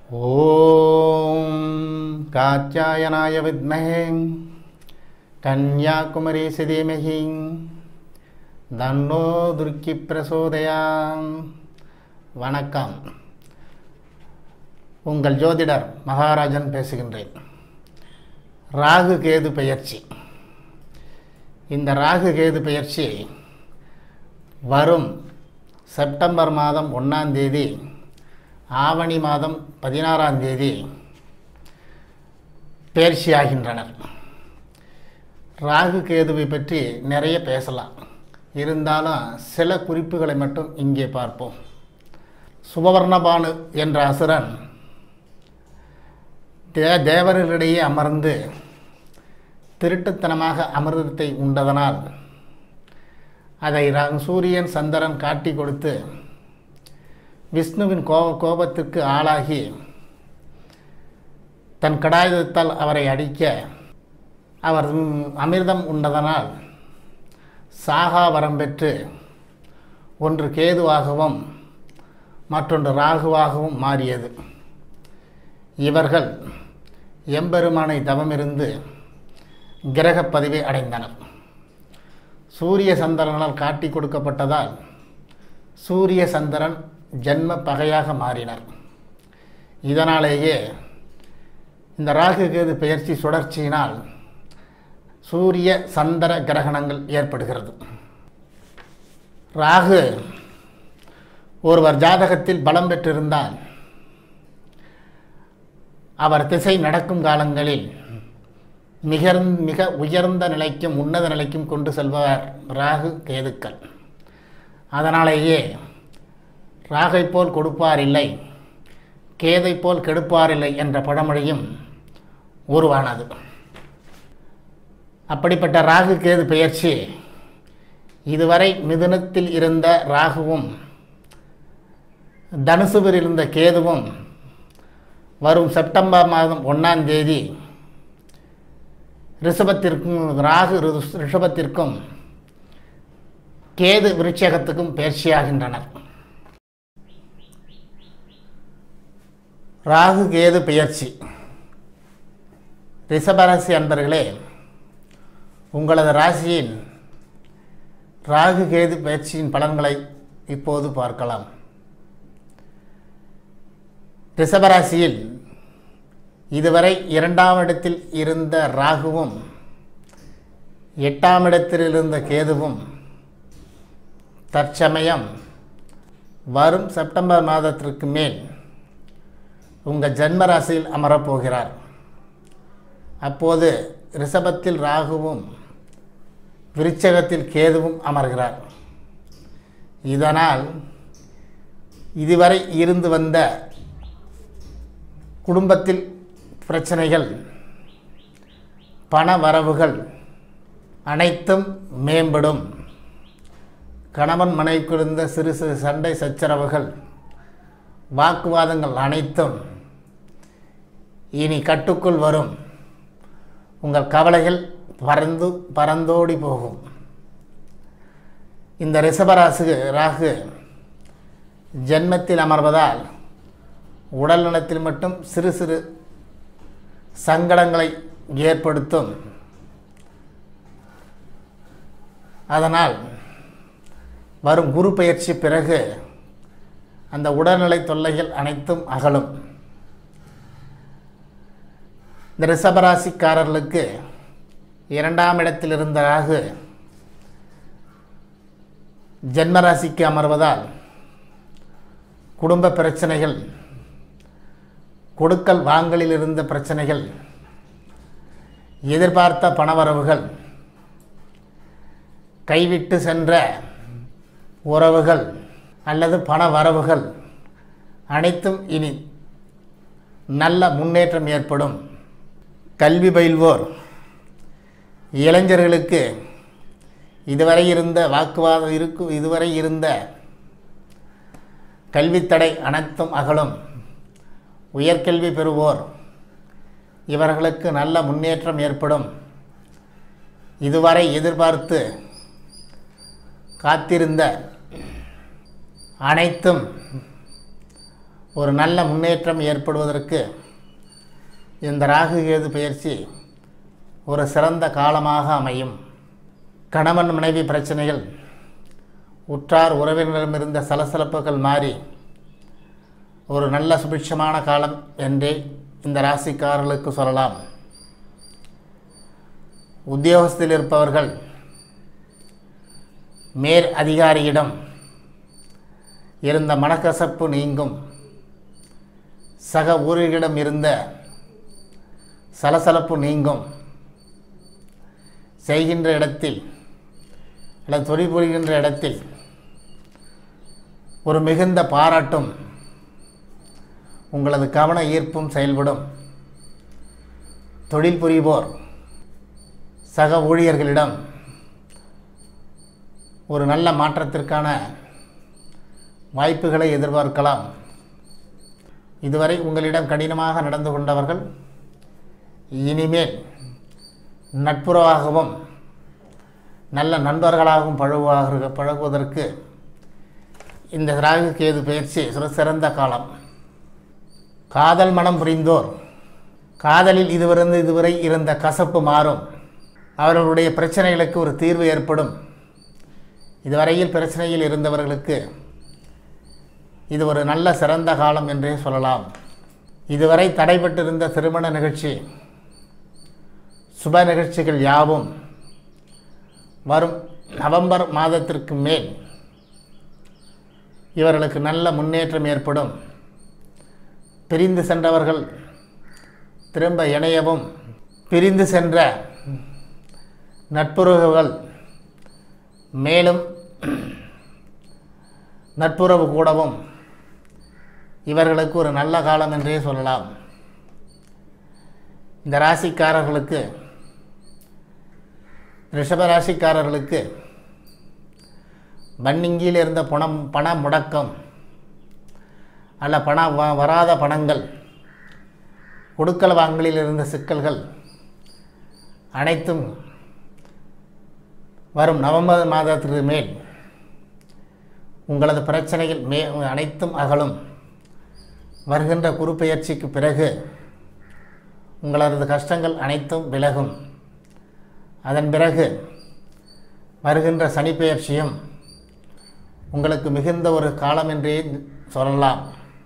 ஓம் காச்சாயனாய வித்மஹே கன்யாகுமரி சிதீமகி தன்னோ துர்க்கி பிரசோதயாம் வணக்கம் உங்கள் ஜோதிடர் மகாராஜன் பேசுகின்றேன் ராகு கேது பெயர்ச்சி இந்த ராகு கேது பெயர்ச்சி வரும் செப்டம்பர் மாதம் ஒன்றாம் தேதி ஆவணி மாதம் பதினாறாம் தேதி பயிற்சியாகின்றனர் ராகு கேதுவை பற்றி நிறைய பேசலாம் இருந்தாலும் சில குறிப்புகளை மட்டும் இங்கே பார்ப்போம் சுபவர்ணபானு என்ற அசுரன் தே தேவர்களிடையே அமர்ந்து திருட்டுத்தனமாக அமிர்தத்தை உண்டதனால் அதை ர- சூரியன் சந்திரன் காட்டி கொடுத்து விஷ்ணுவின் கோப கோபத்திற்கு ஆளாகி தன் கடாயுதத்தால் அவரை அடிக்க அவர் ம், அமிர்தம் உண்டதனால் சாகா வரம் பெற்று ஒன்று கேதுவாகவும் மற்றொன்று ராகுவாகவும் மாறியது இவர்கள் எம்பெருமானை தவமிருந்து கிரகப் பதிவை அடைந்தனர் சூரிய சந்திரனால் காட்டி கொடுக்கப்பட்டதால் சூரிய சந்திரன் ஜன்ம பகையாக மாறினர் இதனாலேயே இந்த ராகு கேது பெயர்ச்சி சுழற்சியினால் சூரிய சந்திர கிரகணங்கள் ஏற்படுகிறது ராகு ஒருவர் ஜாதகத்தில் பலம் பெற்றிருந்தால் அவர் திசை நடக்கும் காலங்களில் மிக மிக உயர்ந்த நிலைக்கும் உன்னத நிலைக்கும் கொண்டு செல்பவர் ராகு கேதுக்கள் அதனாலேயே ராகை போல் கொடுப்பார் இல்லை கேதை போல் கெடுப்பார் இல்லை என்ற பழமொழியும் உருவானது அப்படிப்பட்ட ராகு கேது பெயர்ச்சி இதுவரை மிதுனத்தில் இருந்த ராகுவும் தனுசுவில் இருந்த கேதுவும் வரும் செப்டம்பர் மாதம் ஒன்றாம் தேதி ரிஷபத்திற்கும் ராகு ரிஷ- ரிஷபத்திற்கும் கேது விருட்சகத்துக்கும் பயிற்சியாகின்றனர் ராகு கேது பெயர்ச்சி ரிஷபராசி அன்பர்களே உங்களது ராசியின் ராகு கேது பயிற்சியின் பலன்களை இப்போது பார்க்கலாம் ரிஷபராசியில் இதுவரை இரண்டாம் இடத்தில் இருந்த ராகுவும் எட்டாம் இடத்தில் இருந்த கேதுவும் தற்சமயம் வரும் செப்டம்பர் மாதத்திற்கு மேல் உங்கள் ஜன்ம ராசியில் அமரப்போகிறார் அப்போது ரிஷபத்தில் ராகுவும் விருச்சகத்தில் கேதுவும் அமர்கிறார் இதனால் இதுவரை இருந்து வந்த குடும்பத்தில் பிரச்சனைகள் பண வரவுகள் அனைத்தும் மேம்படும் கணவன் மனைவிக்குழுந்த சிறு சிறு சண்டை சச்சரவுகள் வாக்குவாதங்கள் அனைத்தும் இனி கட்டுக்குள் வரும் உங்கள் கவலைகள் பறந்து பறந்தோடி போகும் இந்த ரிஷபராசு ராகு ஜென்மத்தில் அமர்வதால் உடல் நலத்தில் மட்டும் சிறு சிறு சங்கடங்களை ஏற்படுத்தும் அதனால் வரும் குரு பெயர்ச்சி பிறகு அந்த உடல்நிலை தொல்லைகள் அனைத்தும் அகலும் இந்த ரிஷபராசிக்காரர்களுக்கு இரண்டாம் இடத்தில் இருந்த ராகு ஜென்மராசிக்கு அமர்வதால் குடும்ப பிரச்சனைகள் கொடுக்கல் வாங்கலில் இருந்த பிரச்சனைகள் எதிர்பார்த்த பணவரவுகள் கைவிட்டு சென்ற உறவுகள் அல்லது பண வரவுகள் அனைத்தும் இனி நல்ல முன்னேற்றம் ஏற்படும் கல்வி பயில்வோர் இளைஞர்களுக்கு இதுவரை இருந்த வாக்குவாதம் இருக்கு இதுவரை இருந்த கல்வித்தடை அனைத்தும் அகலும் உயர்கல்வி பெறுவோர் இவர்களுக்கு நல்ல முன்னேற்றம் ஏற்படும் இதுவரை எதிர்பார்த்து காத்திருந்த அனைத்தும் ஒரு நல்ல முன்னேற்றம் ஏற்படுவதற்கு இந்த ராகு கேது பயிற்சி ஒரு சிறந்த காலமாக அமையும் கணவன் மனைவி பிரச்சனைகள் உற்றார் உறவினரிடமிருந்த சலசலப்புகள் மாறி ஒரு நல்ல சுபிட்சமான காலம் என்றே இந்த ராசிக்காரர்களுக்கு சொல்லலாம் உத்தியோகத்தில் இருப்பவர்கள் மேல் அதிகாரியிடம் இருந்த மனக்கசப்பு நீங்கும் சக ஊழியரிடம் இருந்த சலசலப்பு நீங்கும் செய்கின்ற இடத்தில் அல்லது தொழில் புரிகின்ற இடத்தில் ஒரு மிகுந்த பாராட்டும் உங்களது கவன ஈர்ப்பும் செயல்படும் தொழில் புரிவோர் சக ஊழியர்களிடம் ஒரு நல்ல மாற்றத்திற்கான வாய்ப்புகளை எதிர்பார்க்கலாம் இதுவரை உங்களிடம் கடினமாக நடந்து கொண்டவர்கள் இனிமேல் நட்புறவாகவும் நல்ல நண்பர்களாகவும் பழகுவாக பழகுவதற்கு இந்த ராகு கேது பயிற்சி ஒரு சிறந்த காலம் காதல் மனம் புரிந்தோர் காதலில் இதுவரை இதுவரை இருந்த கசப்பு மாறும் அவர்களுடைய பிரச்சனைகளுக்கு ஒரு தீர்வு ஏற்படும் இதுவரையில் பிரச்சனையில் இருந்தவர்களுக்கு இது ஒரு நல்ல சிறந்த காலம் என்றே சொல்லலாம் இதுவரை தடைபட்டிருந்த திருமண நிகழ்ச்சி சுப நிகழ்ச்சிகள் யாவும் வரும் நவம்பர் மாதத்திற்கு மேல் இவர்களுக்கு நல்ல முன்னேற்றம் ஏற்படும் பிரிந்து சென்றவர்கள் திரும்ப இணையவும் பிரிந்து சென்ற நட்புறவுகள் மேலும் நட்புறவு கூடவும் இவர்களுக்கு ஒரு நல்ல காலம் என்றே சொல்லலாம் இந்த ராசிக்காரர்களுக்கு ரிஷப ராசிக்காரர்களுக்கு வன்னிங்கியில் இருந்த பணம் பண முடக்கம் அல்ல பண வ- வராத பணங்கள் கொடுக்கல் வாங்கலில் இருந்த சிக்கல்கள் அனைத்தும் வரும் நவம்பர் மாதத்திற்கு மேல் உங்களது பிரச்சனைகள் மே அனைத்தும் அகலும் வருகின்ற குருப்பெயர்ச்சிக்கு பிறகு உங்களது கஷ்டங்கள் அனைத்தும் விலகும் அதன் பிறகு வருகின்ற சனிப்பெயர்ச்சியும் உங்களுக்கு மிகுந்த ஒரு காலம் என்றே சொல்லலாம்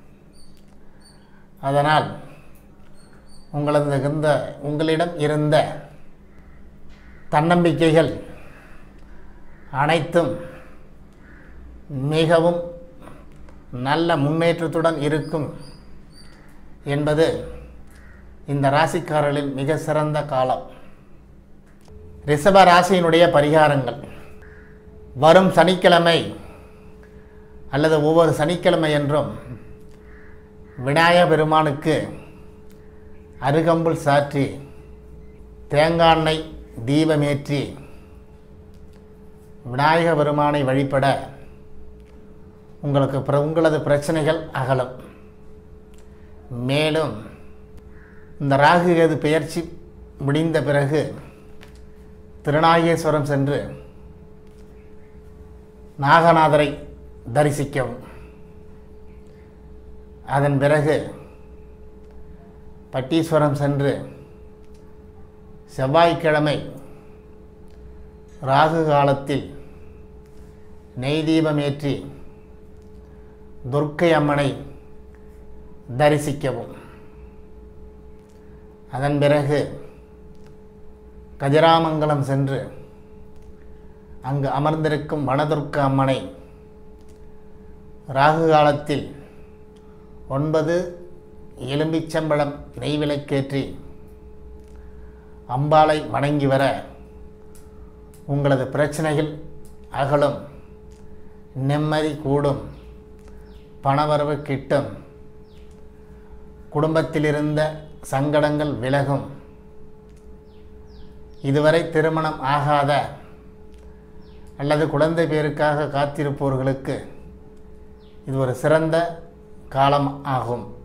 அதனால் உங்களது இந்த உங்களிடம் இருந்த தன்னம்பிக்கைகள் அனைத்தும் மிகவும் நல்ல முன்னேற்றத்துடன் இருக்கும் என்பது இந்த ராசிக்காரர்களின் மிக சிறந்த காலம் ரிஷப ராசியினுடைய பரிகாரங்கள் வரும் சனிக்கிழமை அல்லது ஒவ்வொரு சனிக்கிழமை என்றும் விநாயக பெருமானுக்கு அருகம்புல் சாற்றி தேங்காய் எண்ணெய் தீபமேற்றி விநாயக பெருமானை வழிபட உங்களுக்கு பிர- உங்களது பிரச்சனைகள் அகலும் மேலும் இந்த ராகு கேது பெயர்ச்சி முடிந்த பிறகு திருநாகேஸ்வரம் சென்று நாகநாதரை தரிசிக்கவும் அதன் பிறகு பட்டீஸ்வரம் சென்று செவ்வாய்க்கிழமை ராகு காலத்தில் நெய் தீபம் ஏற்றி துர்க்கை அம்மனை தரிசிக்கவும் அதன் பிறகு கதிராமங்கலம் சென்று அங்கு அமர்ந்திருக்கும் வனதுர்க்க அம்மனை ராகு காலத்தில் ஒன்பது எலும்பிச்சம்பழம் நெய் விளக்கேற்றி அம்பாளை வணங்கி வர உங்களது பிரச்சனைகள் அகலும் நிம்மதி கூடும் பணவரவு கிட்டும் குடும்பத்தில் இருந்த சங்கடங்கள் விலகும் இதுவரை திருமணம் ஆகாத அல்லது குழந்தை பேருக்காக காத்திருப்பவர்களுக்கு இது ஒரு சிறந்த காலம் ஆகும்